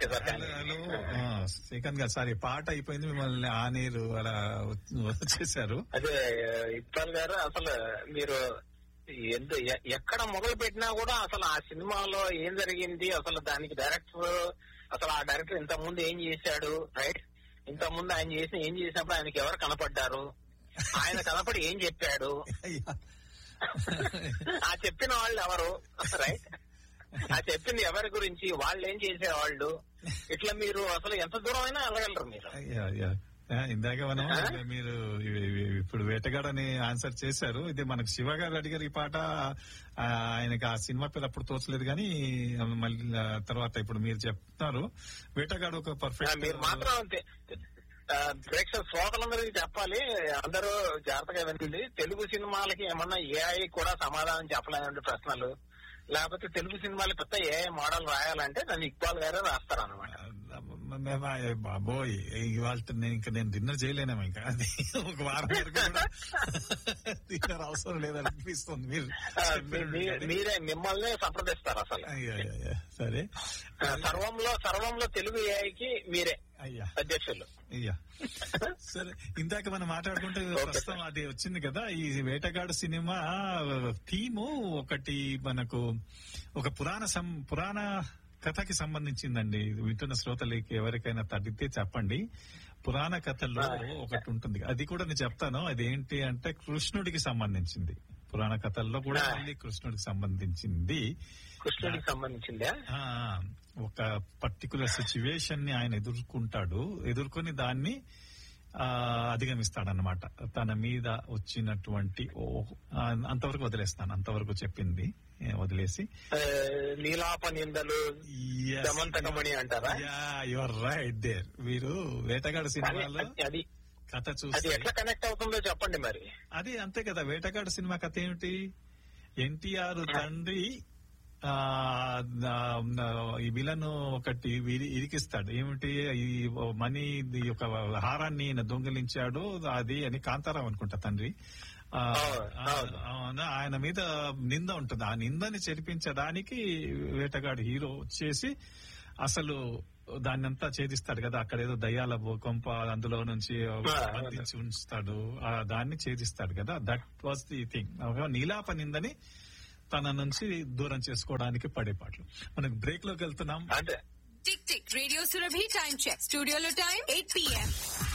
Okay sir కానీ hello Srikanth garu sir ఈ పాట అయిపోయింది మిమ్మల్ని ఆ నీరు అలా వచ్చేసారు అదే ఇక్బాల్ గారు అసలు మీరు ఎందు ఎ- ఎక్కడ మొదలు పెట్టినా కూడా అసలు ఆ సినిమాలో ఏం జరిగింది అసలు దానికి డైరెక్టర్ అసలు ఆ డైరెక్టర్ ఇంత ముందు ఏం చేశాడు రైట్ ఇంత ముందు ఆయన చేసిన ఏం చేసినప్పుడు ఆయనకి ఎవరు కనపడ్డారు ఆయన కనపడి ఏం చెప్పాడు అయ్యా. ఆ చెప్పిన వాళ్ళు ఎవరు రైట్ ఆ చెప్పింది ఎవరి గురించి వాళ్ళు ఏం చేసేవాళ్ళు ఇట్లా మీరు అసలు ఎంత దూరం అయినా వెళ్ళగలరు మీరు అయ్యా, అయ్యా. ఆ, ఇందాక మనం మీరు ఇవి- ఇవి- ఇప్పుడు వేటగాడని ఆన్సర్ చేశారు ఇది మనకు శివ గారు అడిగారు ఈ పాట ఆ, ఆయనకి ఆ సినిమా పేరు అప్పుడు తోచలేదు కానీ మళ్ళీ ఆ తర్వాత ఇప్పుడు మీరు చెప్తున్నారు వేటగాడు ఒక ఆ, పర్ఫెక్ట్ మీరు మాత్రం అంతే ఆ, ప్రేక్షక శ్రోతలందరికీ చెప్పాలి అందరూ జాగ్రత్తగా వినండి తెలుగు సినిమాలకి ఏమన్నా ఏఐ కూడా సమాధానం చెప్పలేనండి ప్రశ్నలు లేకపోతే తెలుగు సినిమాలు కొత్త ఏఐ మోడల్ రాయాలంటే దాన్ని ఇక్బాల్ గారే రాస్తారు అనమాట మేము ఆ- బాబోయ్ ఇవాళ నేను ఇంకా నేను డిన్నర్ చేయలేనేమో ఇంకా అది ఒక వారం వరకు కూడా డిన్నర్ అవసరం లేదనిపిస్తుంది మీరు మీరే మిమ్మల్ని సంప్రదిస్తారు అసలు అయ్యా, అయ్యా, అయ్యా. సరే ఆ, సర్వంలో సర్వంలో తెలుగు ఏఐకి మీరే అయ్యా అధ్యక్షులు అయ్యా సరే ఇందాక మనం మాట్లాడుకుంటే ప్రస్తుతం అది వచ్చింది కదా ఈ వేటగాడు సినిమా థీము ఒకటి మనకు ఒక పురాణ సం పురాణ కథకి సంబంధించిందండి వింటున్న శ్రోతలకి ఎవరికైనా తగ్గితే చెప్పండి పురాణ కథల్లో ఒకటి ఉంటుంది అది కూడా నేను చెప్తాను అది ఏంటి అంటే కృష్ణుడికి సంబంధించింది పురాణ కథల్లో కూడా మళ్ళీ కృష్ణుడికి సంబంధించింది కృష్ణుడికి సంబంధించిందా ఆ ఒక పర్టికులర్ సిచ్యువేషన్ ని ఆయన ఎదుర్కొంటాడు ఎదుర్కొని దాన్ని ఆ అధిగమిస్తాడనమాట తన మీద వచ్చినటువంటి ఓ ఆ, అంతవరకు వదిలేస్తాను అంతవరకు చెప్పింది ఏ, వదిలేసి ఆ, నీలాప నిందలు దమంతకమణి అంటారా యువర్ రైట్ దేర్ మీరు వేటగాడు అది- సినిమాలో అది- అది కథ అది చూస్తే ఎట్లా కనెక్ట్ అవుతుందో చెప్పండి మరి అది అంతే కదా వేటగాడు సినిమా కథ ఏమిటి ఎన్టీఆర్ తండ్రి ఆ ఆ, ఈ విలన్ ఒకటి ఇరి- ఇరికిస్తాడు ఏమిటి ఈ మనీ ఈ యొక్క హారాన్ని ఈయన దొంగిలించాడు అది అని కాంతారావు అనుకుంటా తండ్రి ఆ, అవును, ఆ, అవును. అవునా? ఆయన మీద నింద ఉంటుంది ఆ నిందని చెరిపించడానికి వేటగాడు హీరో వచ్చేసి అసలు దాన్ని అంతా ఛేదిస్తాడు కదా అక్కడ ఏదో దయ్యాల కొంప అందులో నుంచి బంధించి ఉంచుతాడు ఆ దాన్ని ఛేదిస్తాడు కదా దట్ వాస్ ది థింగ్ నీలాప నిందని తన నుంచి దూరం చేసుకోవడానికి పడే పాటలు మనకు బ్రేక్ లోకి వెళ్తున్నాం అంటే tick tick radio Surabhi time check స్టూడియోలో టైం ఎయిట్ పిఎం